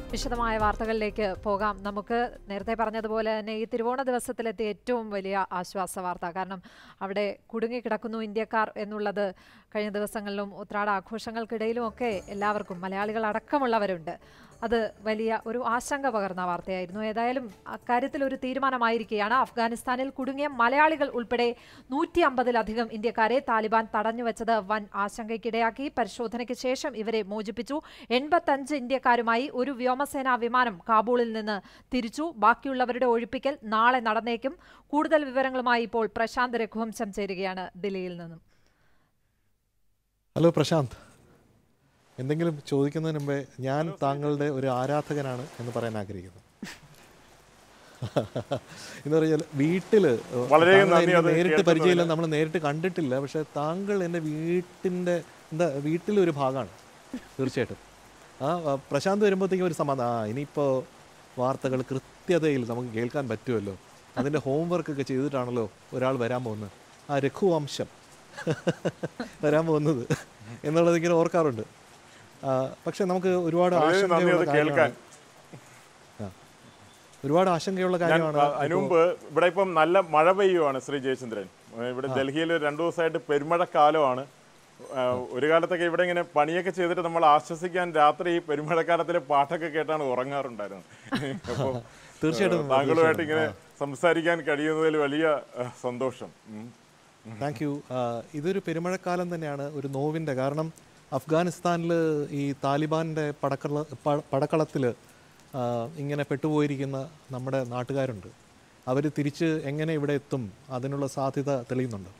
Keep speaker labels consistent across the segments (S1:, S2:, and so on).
S1: വിശദമായ വാർത്തകളിലേക്ക് പോകാം നമുക്ക് നേരത്തെ പറഞ്ഞതുപോലെ തന്നെ ഈ തിരുവോണ ദിവസത്തിലെത്തിയ ഏറ്റവും വലിയ ആശ്വാസ വാർത്ത കാരണം അവിടെ കുടുങ്ങിക്കിടക്കുന്നു ഇന്ത്യക്കാർ എന്നുള്ളത് കഴിഞ്ഞ ദിവസങ്ങളിലും ഉത്രാട ആഘോഷങ്ങൾക്കിടയിലും ഒക്കെ എല്ലാവർക്കും മലയാളികൾ അടക്കമുള്ളവരുണ്ട് അത് വലിയ ഒരു ആശങ്ക പകർന്ന വാർത്തയായിരുന്നു ഏതായാലും അക്കാര്യത്തിൽ ഒരു തീരുമാനമായിരിക്കുകയാണ് അഫ്ഗാനിസ്ഥാനിൽ കുടുങ്ങിയ മലയാളികൾ ഉൾപ്പെടെ നൂറ്റി അമ്പതിലധികം ഇന്ത്യക്കാരെ താലിബാൻ തടഞ്ഞുവെച്ചത് വൻ ആശങ്കയ്ക്കിടയാക്കി പരിശോധനയ്ക്ക് ശേഷം ഇവരെ മോചിപ്പിച്ചു എൺപത്തഞ്ച് ഇന്ത്യക്കാരുമായി ഒരു വ്യോമസേനാ വിമാനം കാബൂളിൽ നിന്ന് തിരിച്ചു ബാക്കിയുള്ളവരുടെ ഒഴിപ്പിക്കൽ നാളെ നടന്നേക്കും കൂടുതൽ വിവരങ്ങളുമായി ഇപ്പോൾ പ്രശാന്ത് രഘുവംശം ചേരുകയാണ് ദില്ലിയിൽ നിന്നും
S2: ഹലോ പ്രശാന്ത് എന്തെങ്കിലും ചോദിക്കുന്നതിന് മുമ്പേ ഞാൻ താങ്കളുടെ ഒരു ആരാധകനാണ് എന്ന് പറയാൻ ആഗ്രഹിക്കുന്നു എന്ന് പറഞ്ഞാൽ വീട്ടില്
S3: വളരെയധികം
S2: താങ്കളെ
S3: നന്ദി
S2: എനിക്ക്
S3: അത്
S2: നേരിട്ട്
S3: കേൾക്കുന്നതിന്.
S2: പരിചയമില്ല നമ്മൾ നേരിട്ട് കണ്ടിട്ടില്ല പക്ഷെ താങ്കൾ എൻ്റെ വീട്ടിൻ്റെ എന്താ വീട്ടിലെ ഒരു ഭാഗമാണ് തീർച്ചയായിട്ടും ആ ആ, പ്രശാന്ത് വരുമ്പോഴത്തേക്കും ഒരു സമാധാനം ആ ഇനിയിപ്പോൾ വാർത്തകൾ കൃത്യതയിൽ നമുക്ക് കേൾക്കാൻ പറ്റുമല്ലോ അതിൻ്റെ ഹോംവർക്ക് ഒക്കെ ചെയ്തിട്ടാണല്ലോ ഒരാൾ വരാൻ പോകുന്നത് ആ രഘുവംശം വരാൻ പോകുന്നത് എന്നുള്ളത് ഇങ്ങനെ ഓർക്കാറുണ്ട് ആ, പക്ഷെ നമുക്ക് ഒരുപാട്
S3: വളരെയധികം നന്ദി
S2: ആശങ്കയുള്ള
S3: അത് കേൾക്കാൻ
S2: കാര്യമാണ് ആ. ഒരുപാട് ആശങ്കയുള്ള
S3: ഞാൻ
S2: കാര്യമാണ്
S3: അ- അതിനു മുമ്പ് ഇവിടെ ഇപ്പം നല്ല മഴ പെയ്യുവാണ് ശ്രീ ജയചന്ദ്രൻ ഏഹ് ഇവിടെ ഡൽഹിയിൽ രണ്ടു ദിവസമായിട്ട് പെരുമഴക്കാലമാണ് ഏഹ് ഒരു കാലത്തൊക്കെ ഇവിടെ ഇങ്ങനെ പണിയൊക്കെ ചെയ്തിട്ട് നമ്മൾ ആശ്വസിക്കാൻ രാത്രി ഈ പെരുമഴക്കാലത്തിലെ പാട്ടൊക്കെ കേട്ടാണ് ഉറങ്ങാറുണ്ടായിരുന്നത് അപ്പോൾ
S2: തീർച്ചയായിട്ടും,
S3: താങ്കളുമായിട്ട് ഇങ്ങനെ സംസാരിക്കാൻ കഴിയുന്നതിൽ വലിയ ഏഹ്, സന്തോഷം ഉം.
S2: താങ്ക് യു ഇതൊരു പെരുമഴക്കാലം തന്നെയാണ് ഒരു നോവിൻ്റെ കാരണം അഫ്ഗാനിസ്ഥാനിൽ ഈ താലിബാൻ്റെ പടക്കള പടക്കളത്തിൽ ഇങ്ങനെ പെട്ടുപോയിരിക്കുന്ന നമ്മുടെ നാട്ടുകാരുണ്ട് അവർ തിരിച്ച് എങ്ങനെ ഇവിടെ എത്തും അതിനുള്ള സാധ്യത തെളിയുന്നുണ്ട്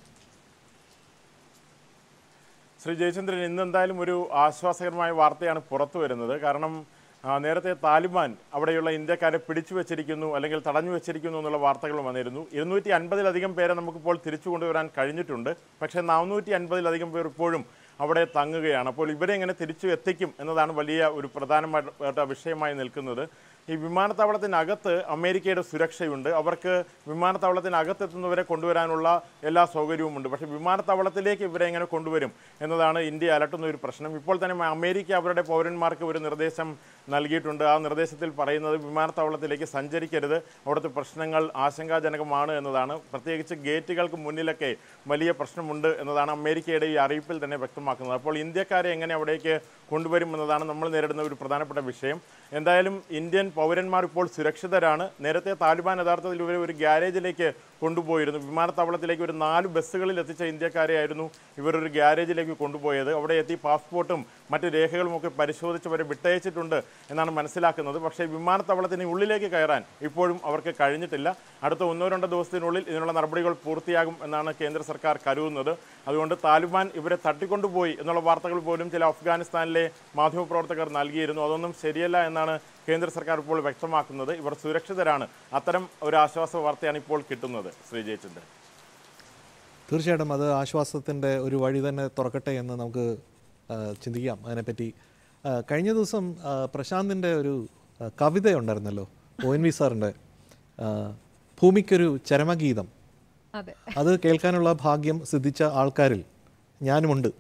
S3: ശ്രീ ജയചന്ദ്രൻ ഇന്ന് എന്തായാലും ഒരു ആശ്വാസകരമായ വാർത്തയാണ് പുറത്തു വരുന്നത് കാരണം ആ, നേരത്തെ താലിബാൻ അവിടെയുള്ള ഇന്ത്യക്കാരെ പിടിച്ചു വെച്ചിരിക്കുന്നു അല്ലെങ്കിൽ തടഞ്ഞു വെച്ചിരിക്കുന്നു എന്നുള്ള വാർത്തകൾ വന്നിരുന്നു ഇരുന്നൂറ്റി അൻപതിലധികം പേരെ നമുക്കിപ്പോൾ തിരിച്ചു കൊണ്ടുവരാൻ കഴിഞ്ഞിട്ടുണ്ട് പക്ഷേ നാനൂറ്റി അൻപതിലധികം പേർ ഇപ്പോഴും അവിടെ തങ്ങുകയാണ് അപ്പോൾ ഇവരെ എങ്ങനെ തിരിച്ചു എത്തിക്കും എന്നതാണ് വലിയ ഒരു പ്രധാനപ്പെട്ട വിഷയമായി നിൽക്കുന്നത് ഈ വിമാനത്താവളത്തിനകത്ത് അമേരിക്കയുടെ സുരക്ഷയുണ്ട് അവർക്ക് വിമാനത്താവളത്തിനകത്തെത്തുന്നവരെ കൊണ്ടുവരാനുള്ള എല്ലാ സൗകര്യവുമുണ്ട് പക്ഷേ വിമാനത്താവളത്തിലേക്ക് ഇവരെ എങ്ങനെ കൊണ്ടുവരും എന്നതാണ് ഇന്ത്യ അലട്ടുന്ന ഒരു പ്രശ്നം ഇപ്പോൾ തന്നെ അമേരിക്ക അവരുടെ പൗരന്മാർക്ക് ഒരു നിർദ്ദേശം നൽകിയിട്ടുണ്ട് ആ നിർദ്ദേശത്തിൽ പറയുന്നത് വിമാനത്താവളത്തിലേക്ക് സഞ്ചരിക്കരുത് അവിടുത്തെ പ്രശ്നങ്ങൾ ആശങ്കാജനകമാണ് എന്നതാണ് പ്രത്യേകിച്ച് ഗേറ്റുകൾക്ക് മുന്നിലൊക്കെ വലിയ പ്രശ്നമുണ്ട് എന്നതാണ് അമേരിക്കയുടെ ഈ അറിയിപ്പിൽ തന്നെ വ്യക്തമാക്കുന്നത് അപ്പോൾ ഇന്ത്യക്കാരെ എങ്ങനെ അവിടേക്ക് കൊണ്ടുവരും എന്നതാണ് നമ്മൾ നേരിടുന്ന ഒരു പ്രധാനപ്പെട്ട വിഷയം എന്തായാലും ഇന്ത്യൻ പൗരന്മാർ ഇപ്പോൾ സുരക്ഷിതരാണ് നേരത്തെ താലിബാൻ യഥാർത്ഥത്തിൽ ഇവരെ ഒരു ഗ്യാരേജിലേക്ക് കൊണ്ടുപോയിരുന്നു വിമാനത്താവളത്തിലേക്ക് ഒരു നാല് ബസ്സുകളിൽ എത്തിച്ച ഇന്ത്യക്കാരെയായിരുന്നു ഇവർ ഒരു ഗ്യാരേജിലേക്ക് കൊണ്ടുപോയത് അവിടെ എത്തി പാസ്പോർട്ടും മറ്റ് രേഖകളും ഒക്കെ പരിശോധിച്ച് അവരെ വിട്ടയച്ചിട്ടുണ്ട് എന്നാണ് മനസ്സിലാക്കുന്നത് പക്ഷേ വിമാനത്താവളത്തിന് ഉള്ളിലേക്ക് കയറാൻ ഇപ്പോഴും അവർക്ക് കഴിഞ്ഞിട്ടില്ല അടുത്ത ഒന്നോ രണ്ടോ ദിവസത്തിനുള്ളിൽ ഇതിനുള്ള നടപടികൾ പൂർത്തിയാകും എന്നാണ് കേന്ദ്ര സർക്കാർ കരുതുന്നത് അതുകൊണ്ട് താലിബാൻ ഇവരെ തട്ടിക്കൊണ്ടുപോയി എന്നുള്ള വാർത്തകൾ പോലും ചില അഫ്ഗാനിസ്ഥാനിലെ മാധ്യമപ്രവർത്തകർ നൽകിയിരുന്നു അതൊന്നും ശരിയല്ല എന്നാണ് കേന്ദ്ര സർക്കാർ ഇപ്പോൾ വ്യക്തമാക്കുന്നത് ഇവർ സുരക്ഷിതരാണ് അത്തരം ഒരു ആശ്വാസ വാർത്തയാണ് ഇപ്പോൾ കിട്ടുന്നത് ശ്രീ ജയചന്ദ്രൻ
S2: തീർച്ചയായിട്ടും അത് ആശ്വാസത്തിൻ്റെ ഒരു വഴി തന്നെ തുറക്കട്ടെ എന്ന് നമുക്ക് ആ, ചിന്തിക്കാം അതിനെപ്പറ്റി ആ, കഴിഞ്ഞ ദിവസം ആ, പ്രശാന്തിൻ്റെ ഒരു ആ, കവിതയുണ്ടായിരുന്നല്ലോ ഒ എൻ വി സാറിൻ്റെ ആ, ഭൂമിക്കൊരു ചരമഗീതം
S1: അതെ
S2: അത് കേൾക്കാനുള്ള ഭാഗ്യം സിദ്ധിച്ച ആൾക്കാരിൽ ഞാനുമുണ്ട്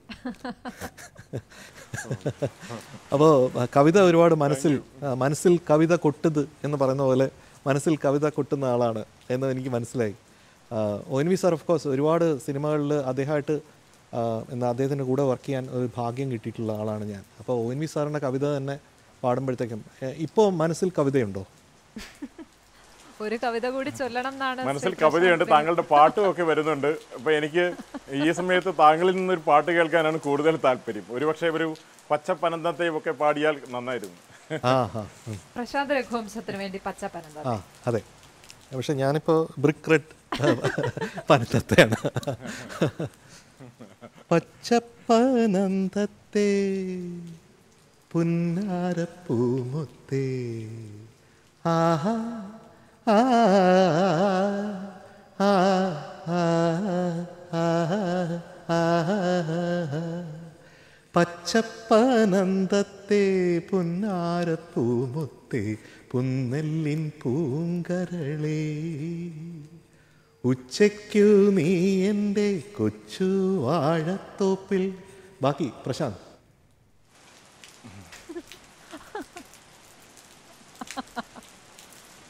S2: അപ്പോൾ കവിത ഒരുപാട് മനസ്സിൽ ആ, മനസ്സിൽ കവിത കൊട്ടുത് എന്ന് പറയുന്ന പോലെ മനസ്സിൽ കവിത കൊട്ടുന്ന ആളാണ് എന്ന് എനിക്ക് മനസ്സിലായി ആ, O N V sir of course ഒരുപാട് സിനിമകളിൽ അദ്ദേഹമായിട്ട് ആ, എന്താ അദ്ദേഹത്തിൻ്റെ കൂടെ വർക്ക് ചെയ്യാൻ ഒരു ഭാഗ്യം കിട്ടിയിട്ടുള്ള ആളാണ് ഞാൻ അപ്പോൾ ഒ എൻ വി സാറിൻ്റെ കവിത തന്നെ പാടുമ്പോഴത്തേക്കും ഇപ്പോൾ മനസ്സിൽ കവിതയുണ്ടോ
S1: ഒരു കവിത കൂടി ചൊല്ലണം എന്നാണ്
S3: മനസ്സിൽ
S1: ശ്രീ
S3: കവിതയുണ്ട്
S1: പ്രശാന്ത്
S3: താങ്കളുടെ പാട്ടും ഒക്കെ വരുന്നുണ്ട് അപ്പൊ എനിക്ക് ഈ സമയത്ത് താങ്കളിൽ നിന്നൊരു പാട്ട് കേൾക്കാനാണ് കൂടുതൽ താല്പര്യം ഒരുപക്ഷെ ഒരു പച്ചപ്പനന്തത്തെയും ഒക്കെ പാടിയാൽ നന്നായിരുന്നു
S2: ആ ഹാ ഉം.
S1: പ്രശാന്ത് രഘുവംശത്തിന് വേണ്ടി പച്ചപ്പനന്ത
S2: ആ അതെ പക്ഷെ ഞാനിപ്പോൾ ബ്രിക്ക് റെഡ് പനത്തത്തെയാണ് പച്ചപ്പനന്തത്തെ പുന്നാരപ്പൂമുത്തേ ആഹാ ആ ആ ആ ആ ആ പച്ചപ്പനന്തത്തെ പുന്നാരപ്പൂമുത്തേ പുന്നെല്ലിൻ പൂങ്കരളേ ഉച്ചയ്ക്കു നീ എൻ്റെ കൊച്ചു വാഴത്തോപ്പിൽ ബാക്കി പ്രശാന്ത്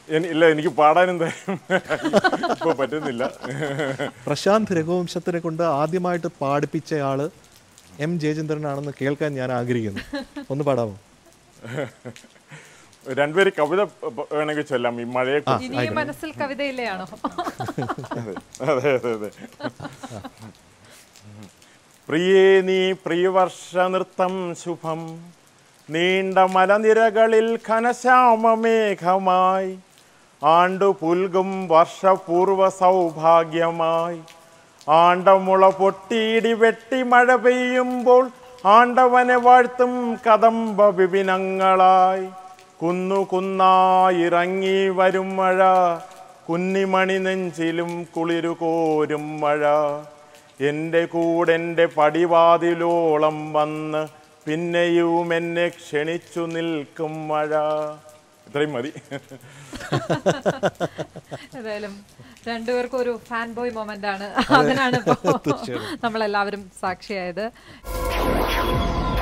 S3: എനി- ഇല്ല എനിക്ക് പാടാനും തരും ഇപ്പോൾ പറ്റുന്നില്ല
S2: പ്രശാന്ത് രഘുവംശത്തിനെ കൊണ്ട് ആദ്യമായിട്ട് പാടിപ്പിച്ചയാള് എം ജയചന്ദ്രനാണെന്ന് കേൾക്കാൻ ഞാൻ ആഗ്രഹിക്കുന്നു ഒന്ന് പാടാമോ
S3: രണ്ടുപേര് കവിത പ- വേണമെങ്കിൽ ചൊല്ലാം ഈ മഴയെ കുറിച്ച്
S1: ഇനിയും മനസ്സിൽ കവിതയിലെയാണോ
S3: അതെ അതെ അതെ പ്രിയേ നീ പ്രിയവർഷ നൃത്തം ശുഭം നീണ്ട മലനിരകളിൽ ഘനശ്യാമമേഘമായി ആണ്ടു പുൽകും വർഷപൂർവ സൗഭാഗ്യമായി ആണ്ടമുള പൊട്ടിയിടി വെട്ടി മഴ പെയ്യുമ്പോൾ ആണ്ടവനെ വാഴ്ത്തും കദംബ വിപിനങ്ങളായി കുന്നു കുന്നായിറങ്ങി വരും മഴ കുന്നിമണി നെഞ്ചിലും കുളിരു കോരും മഴ എൻ്റെ കൂടെൻ്റെ പടിവാതിലോളം വന്ന് പിന്നെയും എന്നെ ക്ഷണിച്ചു നിൽക്കും മഴ ഇത്രയും മതി
S1: ഏതായാലും രണ്ടുപേർക്കും ഒരു ഫാൻ ബോയ് മൊമെന്റ് ആണ് അതിനാണ് ഇപ്പോൾ നമ്മളെല്ലാവരും സാക്ഷിയായത്